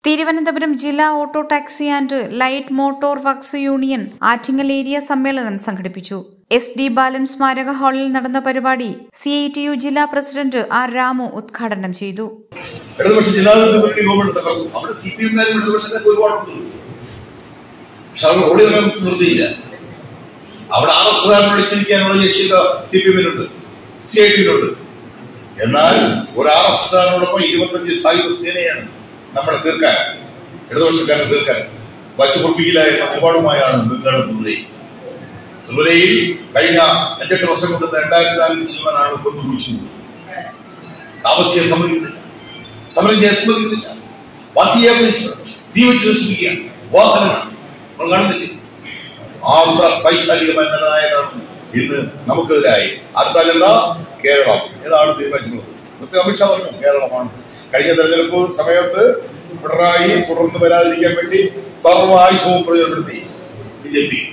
തിരുവനന്തപുരം ജില്ലാ auto taxi and light motor works union Attingal area സമ്മേളനം സംഘടിപ്പിച്ചു എസ് ഡി ബാലൻ സ്മാരക ഹാളിൽ നടന്ന പരിപാടി സി ഐ ടി യു ജില്ലാ പ്രസിഡന്റ് ആർ രാമു ഉദ്ഘാടനം ചെയ്തു ഇടതുപക്ഷ ജനാധിപത്യ മുന്നണി ഗവൺമെന്റ് തകർന്നു അവിടെ സി പി എംകാരും ഇടതുപക്ഷക്കാർക്ക് ഒരുപാടുണ്ട് പക്ഷെ അവർ ഓടി വരാൻ നിർത്തിയില്ല അവിടെ ആർ എസ് കാരൻ വിളിച്ചിരിക്കാനുള്ള ശേഷിയില്ല സി പി എമ്മിനുണ്ട് സി ഐ ടിയിലുണ്ട് എന്നാൽ ഒരു ആർ എസ് കാരനോടൊപ്പം ഇരുപത്തഞ്ച് സായുധ സേനയാണ് നമ്മളെ തീർക്കാൻ ഇടതുപക്ഷക്കാരനെ തീർക്കാൻ വച്ചു പൊറപ്പിക്കില്ല എന്ന നിലപാടുമായാണ് ബംഗാൾ ത്രിപുരയിൽ ത്രിപുരയിൽ കഴിഞ്ഞ അഞ്ചെട്ട് വർഷം കൊണ്ട് രണ്ടായിരത്തി നാലിൽ ചെയ്യുവാൻ ആളുകൾ കൊന്നു കുഴിച്ചു താമസിയെ സമ്മതിക്കുന്നില്ല സമരം ചെയ്യാൻ സമ്മതിക്കുന്നില്ല പാർട്ടിയെ തീ വെച്ച് നശിപ്പിക്കുകയാണ് വാഹനങ്ങൾ നമ്മൾ കാണുന്നില്ലേ ആന്ധ്ര പൈശാലികമായ നിർണായകമാണ് ഇന്ന് നമുക്കെതിരായി അടുത്ത അജണ്ട കേരളം ഏതാണ് തീരുമാനിച്ചിട്ടുള്ളത് പ്രത്യേക അമിത്ഷാ പറഞ്ഞു കേരളമാണ് കഴിഞ്ഞ തെരഞ്ഞെടുപ്പ് സമയത്ത് പിണറായി തുടർന്ന് വരാതിരിക്കാൻ വേണ്ടി സർവ്വ ആയുധവും പ്രയോജനപ്പെടുത്തി ബി ജെ പി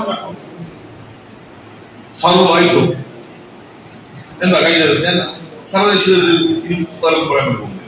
സർവ്വ ആയുധവും എന്താ കഴിഞ്ഞ ഞാൻ സർവദേശീയതയിൽ ഇനി വേറൊന്നും പറയാൻ വേണ്ടി പോകുന്നില്ല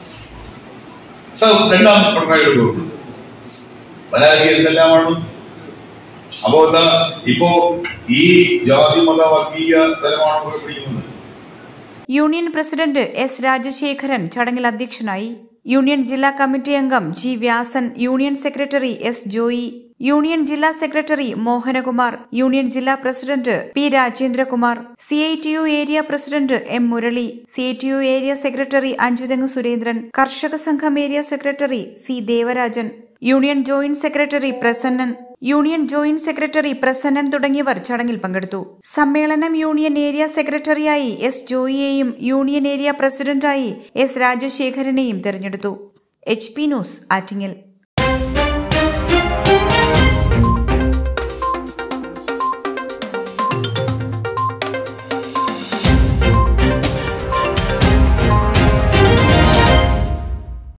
സർ രണ്ടാം പിണറായിയുടെ പോകുന്നത് പരാതി എന്തെല്ലാമാണ് അപ്പോ എന്താ ഇപ്പോ ഈ ജാതി മത വർഗീയ തലമാണ് ഇവിടെ പിടിക്കുന്നത് യൂണിയൻ പ്രസിഡന്റ് എസ് രാജശേഖരൻ ചടങ്ങിൽ അധ്യക്ഷനായി യൂണിയൻ ജില്ലാ കമ്മിറ്റി അംഗം G Vyasan union secretary S Joy union ജില്ലാ സെക്രട്ടറി മോഹനകുമാർ യൂണിയൻ ജില്ലാ president P Rajendrakumar C I T U area president M Murali C I T U area secretary Anchuthengu Surendran Karshaka Sangham area secretary C Devarajan union joint secretary Prasannan union joint secretary Prasannan തുടങ്ങിയവർ ചടങ്ങിൽ പങ്കെടുത്തു സമ്മേളനം union area സെക്രട്ടറിയായി S ജോയിയെയും union area പ്രസിഡന്റായി S രാജശേഖരനെയും തെരഞ്ഞെടുത്തു എച്ച് പി ന്യൂസ് ആറ്റിങ്ങൽ